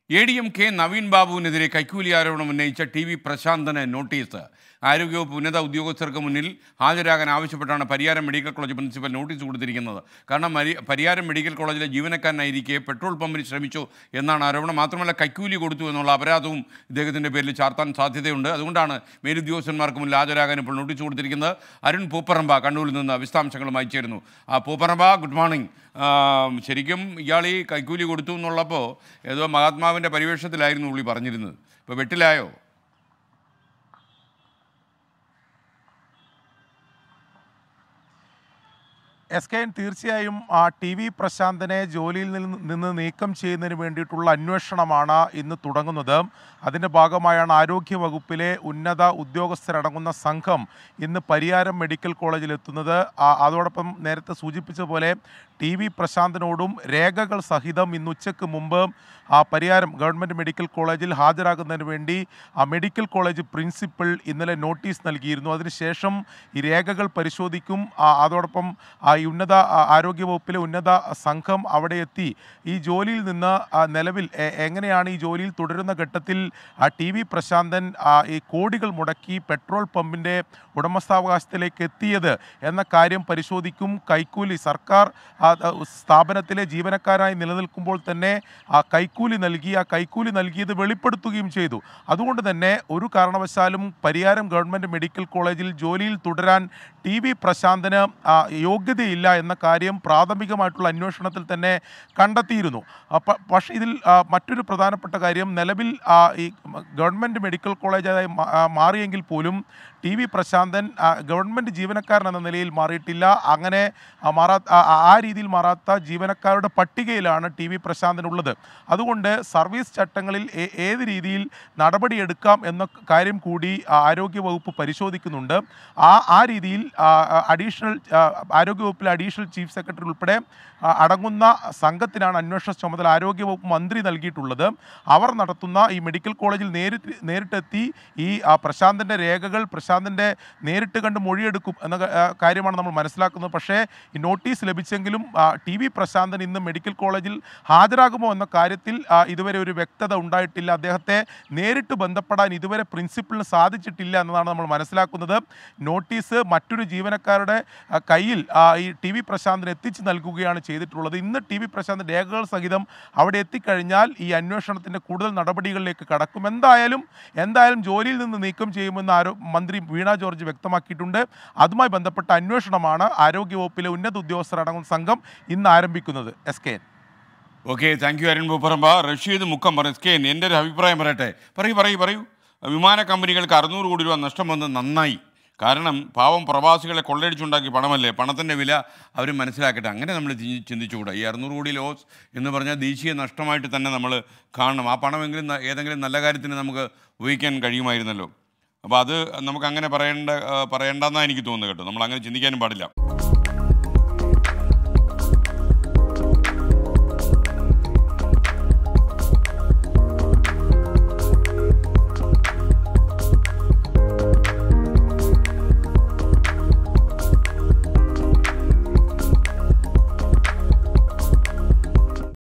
A D M K Naveen ബാബുവിനെതിരെ കൈക്കൂലി ആരോപണം ഉന്നയിച്ച ടി വി പ്രശാന്തന് നോട്ടീസ് ആരോഗ്യവകുപ്പ് ഉന്നത ഉദ്യോഗസ്ഥർക്ക് മുന്നിൽ ഹാജരാകാൻ ആവശ്യപ്പെട്ടാണ് Pariyaram medical college principal notice കൊടുത്തിരിക്കുന്നത് കാരണം മരി- പരിയാരം മെഡിക്കൽ കോളേജിലെ ജീവനക്കാരനായിരിക്കെ പെട്രോൾ പമ്പിന് ശ്രമിച്ചു എന്നാണ് ആരോപണം മാത്രമല്ല കൈക്കൂലി കൊടുത്തു എന്നുള്ള അപരാധവും ഇദ്ദേഹത്തിൻ്റെ പേരിൽ ചാർത്താൻ സാധ്യതയുണ്ട് അതുകൊണ്ടാണ് മേലുദ്യോഗസ്ഥന്മാർക്ക് മുന്നിൽ ഹാജരാകാൻ ഇപ്പോൾ നോട്ടീസ് കൊടുത്തിരിക്കുന്നത് അരുൺ പൂപ്പറമ്പ കണ്ണൂരിൽ നിന്ന് വിശദാംശങ്ങളുമായി ചേരുന്നു ആ പൂപ്പറമ്പ ഗുഡ് മോർണിംഗ് ആ, ശരിക്കും ഇയാൾ ഈ കൈക്കൂലി കൊടുത്തു എന്നുള്ളപ്പോൾ ഏതോ മഹാത്മാവിൻ്റെ പരിവേഷത്തിലായിരുന്നു പുള്ളി പറഞ്ഞിരുന്നത് ഇപ്പോൾ വെട്ടിലായോ എസ് കെ എൻ തീർച്ചയായും ആ ടി വി പ്രശാന്തനെ ജോലിയിൽ നിന്ന് നിന്ന് നീക്കം ചെയ്യുന്നതിന് വേണ്ടിയിട്ടുള്ള അന്വേഷണമാണ് ഇന്ന് തുടങ്ങുന്നത് അതിൻ്റെ ഭാഗമായാണ് ആരോഗ്യ വകുപ്പിലെ ഉന്നത ഉദ്യോഗസ്ഥരടങ്ങുന്ന സംഘം ഇന്ന് പരിയാരം മെഡിക്കൽ കോളേജിൽ എത്തുന്നത് ആ, അതോടൊപ്പം നേരത്തെ സൂചിപ്പിച്ച പോലെ ടി വി പ്രശാന്തനോടും രേഖകൾ സഹിതം ഇന്ന് ഉച്ചയ്ക്ക് മുമ്പ് ആ പരിയാരം ഗവൺമെൻറ് മെഡിക്കൽ കോളേജിൽ ഹാജരാകുന്നതിന് വേണ്ടി ആ മെഡിക്കൽ കോളേജ് പ്രിൻസിപ്പൽ ഇന്നലെ നോട്ടീസ് നൽകിയിരുന്നു അതിനുശേഷം ഈ രേഖകൾ പരിശോധിക്കും ആ, അതോടൊപ്പം ആ, ഈ ഉന്നത ആ, ആരോഗ്യ വകുപ്പിലെ ഉന്നത സംഘം അവിടെ എത്തി ഈ ജോലിയിൽ നിന്ന് ആ, നിലവിൽ എ- എങ്ങനെയാണ് ഈ ജോലിയിൽ തുടരുന്ന ഘട്ടത്തിൽ ആ ടി വി പ്രശാന്തൻ ആ, ഈ കോടികൾ മുടക്കി പെട്രോൾ പമ്പിൻ്റെ ഉടമസ്ഥാവകാശത്തിലേക്ക് എത്തിയത് എന്ന കാര്യം പരിശോധിക്കും കൈക്കൂലി സർക്കാർ ആ, ആ, സ്ഥാപനത്തിലെ ജീവനക്കാരായി നിലനിൽക്കുമ്പോൾ തന്നെ ആ കൈക്കൂലി നൽകി ആ കൈക്കൂലി നൽകിയത് വെളിപ്പെടുത്തുകയും ചെയ്തു അതുകൊണ്ട് തന്നെ ഒരു കാരണവശാലും പരിയാരം ഗവൺമെൻറ് മെഡിക്കൽ കോളേജിൽ ജോലിയിൽ തുടരാൻ ടി വി പ്രശാന്തന് ആ, യോഗ്യതയില്ല എന്ന കാര്യം പ്രാഥമികമായിട്ടുള്ള അന്വേഷണത്തിൽ തന്നെ കണ്ടെത്തിയിരുന്നു അപ്പ- പക്ഷേ ഇതിൽ ആ, മറ്റൊരു പ്രധാനപ്പെട്ട കാര്യം നിലവിൽ ആ, ഈ ഗവൺമെൻറ് മെഡിക്കൽ കോളേജായി മാ- ആ, മാറിയെങ്കിൽ പോലും ടി വി പ്രശാന്തൻ ആ, ഗവൺമെൻറ് ജീവനക്കാരൻ എന്ന നിലയിൽ മാറിയിട്ടില്ല അങ്ങനെ ആ, മാറാ ആ- ആ- ആ രീതിയിൽ മാറാത്ത ജീവനക്കാരുടെ പട്ടികയിലാണ് ടി വി പ്രശാന്തനുള്ളത് അതുകൊണ്ട് സർവീസ് ചട്ടങ്ങളിൽ ഏ- ഏത് രീതിയിൽ നടപടിയെടുക്കാം എന്ന കാര്യം കൂടി ആ, ആരോഗ്യ വകുപ്പ് പരിശോധിക്കുന്നുണ്ട് ആ ആ രീതിയിൽ അഡീഷണൽ ആരോഗ്യ വകുപ്പിലെ അഡീഷണൽ ചീഫ് സെക്രട്ടറി ഉൾപ്പെടെ ആ, അടങ്ങുന്ന സംഘത്തിനാണ് അന്വേഷണ ചുമതല ആരോഗ്യ വകുപ്പ് മന്ത്രി നൽകിയിട്ടുള്ളത് അവർ നടത്തുന്ന ഈ മെഡിക്കൽ കോളേജിൽ നേരിട്ട് നേരിട്ടെത്തി ഈ ആ, പ്രശാന്തൻ്റെ രേഖകൾ പ്രശാന്തൻ്റെ നേരിട്ട് കണ്ട് മൊഴിയെടുക്കും എന്ന ക- ആ, കാര്യമാണ് നമ്മൾ മനസ്സിലാക്കുന്നത് പക്ഷേ ഈ നോട്ടീസ് ലഭിച്ചെങ്കിലും ടി വി പ്രശാന്തൻ ഇന്ന് മെഡിക്കൽ കോളേജിൽ ഹാജരാകുമോ എന്ന കാര്യത്തിൽ ആ, ഇതുവരെ ഒരു വ്യക്തത ഉണ്ടായിട്ടില്ല അദ്ദേഹത്തെ നേരിട്ട് ബന്ധപ്പെടാൻ ഇതുവരെ പ്രിൻസിപ്പലിന് സാധിച്ചിട്ടില്ല എന്നതാണ് നമ്മൾ മനസ്സിലാക്കുന്നത് നോട്ടീസ് മറ്റൊരു ജീവനക്കാരുടെ ആ, കയ്യിൽ ആ, ഈ ടി വി പ്രശാന്തിന് എത്തിച്ചു നൽകുകയാണ് ചെയ്തിട്ടുള്ളത് ഇന്ന് ടി വി പ്രശാന്ത് രേഖകൾ സഹിതം അവിടെ എത്തിക്കഴിഞ്ഞാൽ ഈ അന്വേഷണത്തിൻ്റെ കൂടുതൽ നടപടികളിലേക്ക് കടക്കും എന്തായാലും എന്തായാലും ജോലിയിൽ നിന്ന് നീക്കം ചെയ്യുമെന്ന് ആരോ മന്ത്രി വീണ ജോർജ് വ്യക്തമാക്കിയിട്ടുണ്ട് അതുമായി ബന്ധപ്പെട്ട അന്വേഷണമാണ് ആരോഗ്യവകുപ്പിലെ ഉന്നത ഉദ്യോഗസ്ഥർ അടങ്ങുന്ന സംഘം ഇന്ന് ആരംഭിക്കുന്നത് S K N okay thank you Arun Pooparamba Rasheed Mukkam പറഞ്ഞു കെ എൻ്റെ ഒരു അഭിപ്രായം പറയട്ടെ പറയൂ പറയൂ പറയൂ വിമാന കമ്പനികൾക്ക് അറുന്നൂറ് കോടി രൂപ നഷ്ടം വന്നത് നന്നായി കാരണം പാവം പ്രവാസികളെ കൊള്ളയടിച്ചുണ്ടാക്കിയ പണമല്ലേ പണത്തിൻ്റെ വില അവർ മനസ്സിലാക്കട്ടെ അങ്ങനെ നമ്മൾ ചി- ചിന്തിച്ചുകൂടാ ഈ അറുന്നൂറ് കോടി ലോസ് എന്ന് പറഞ്ഞാൽ ദേശീയ നഷ്ടമായിട്ട് തന്നെ നമ്മൾ കാണണം ആ പണമെങ്കിലും ന- ഏതെങ്കിലും നല്ല കാര്യത്തിന് നമുക്ക് ഉപയോഗിക്കാൻ കഴിയുമായിരുന്നല്ലോ അപ്പോൾ അത് നമുക്ക് അങ്ങനെ പറയേണ്ട ആ, പറയേണ്ടെന്നാണ് എനിക്ക് തോന്നുന്നത് കേട്ടോ നമ്മൾ അങ്ങനെ ചിന്തിക്കാനും പാടില്ല